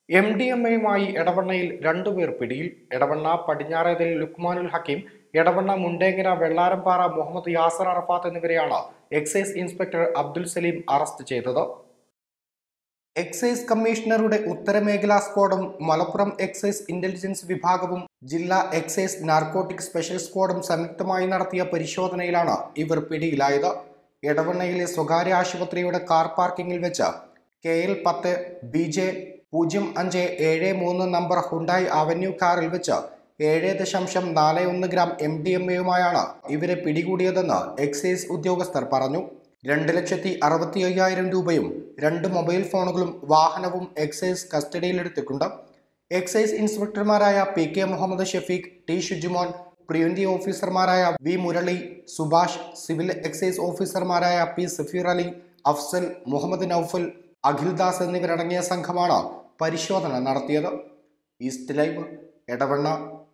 M D M എയുമായി എടവണ്ണയിൽ രണ്ടുപേർ പിടിയിൽ എടവണ്ണ പടിഞ്ഞാറേതിൽ ലുക്മാനുൽ ഹക്കീം എടവണ്ണ മുണ്ടേങ്ങര വെള്ളാരംപാറ മുഹമ്മദ് യാസർ അറഫാത്ത് എന്നിവരെയാണ് excise inspector Abdul Salim arrest ചെയ്തത് എക്സൈസ് കമ്മീഷണറുടെ ഉത്തരമേഖലാ സ്ക്വാഡും മലപ്പുറം എക്സൈസ് ഇന്റലിജൻസ് വിഭാഗവും ജില്ലാ എക്സൈസ് നാർക്കോട്ടിക് സ്പെഷ്യൽ സ്ക്വാഡും സംയുക്തമായി നടത്തിയ പരിശോധനയിലാണ് ഇവർ പിടിയിലായത് എടവണ്ണയിലെ സ്വകാര്യ ആശുപത്രിയുടെ കാർ പാർക്കിംഗിൽ വെച്ച് കെ എൽ പത്ത് ബി ജെ പൂജ്യം അഞ്ച് ഏഴ് മൂന്ന് നമ്പർ ഹുണ്ടായി അവന്യൂ കാറിൽ വെച്ച് ഏഴ് ദശാംശം നാല് ഒന്ന് ഗ്രാം എം ഡി എം എയുമായാണ് ഇവരെ പിടികൂടിയതെന്ന് എക്സൈസ് ഉദ്യോഗസ്ഥർ പറഞ്ഞു രണ്ട് ലക്ഷത്തി അറുപത്തി അയ്യായിരം രൂപയും രണ്ട് മൊബൈൽ ഫോണുകളും വാഹനവും എക്സൈസ് കസ്റ്റഡിയിലെടുത്തിട്ടുണ്ട് എക്സൈസ് ഇൻസ്പെക്ടർമാരായ P K Muhammad Shafeeq T Shujumon preventive ഓഫീസർമാരായ V Murali Subhash civil excise ഓഫീസർമാരായ പി സഫീർ അലി അഫ്സൽ മുഹമ്മദ് നൌഫൽ അഖിൽദാസ് എന്നിവരടങ്ങിയ സംഘമാണ് പരിശോധന നടത്തിയത് ഈസ്റ്റ് ലൈവ് എടവണ്ണ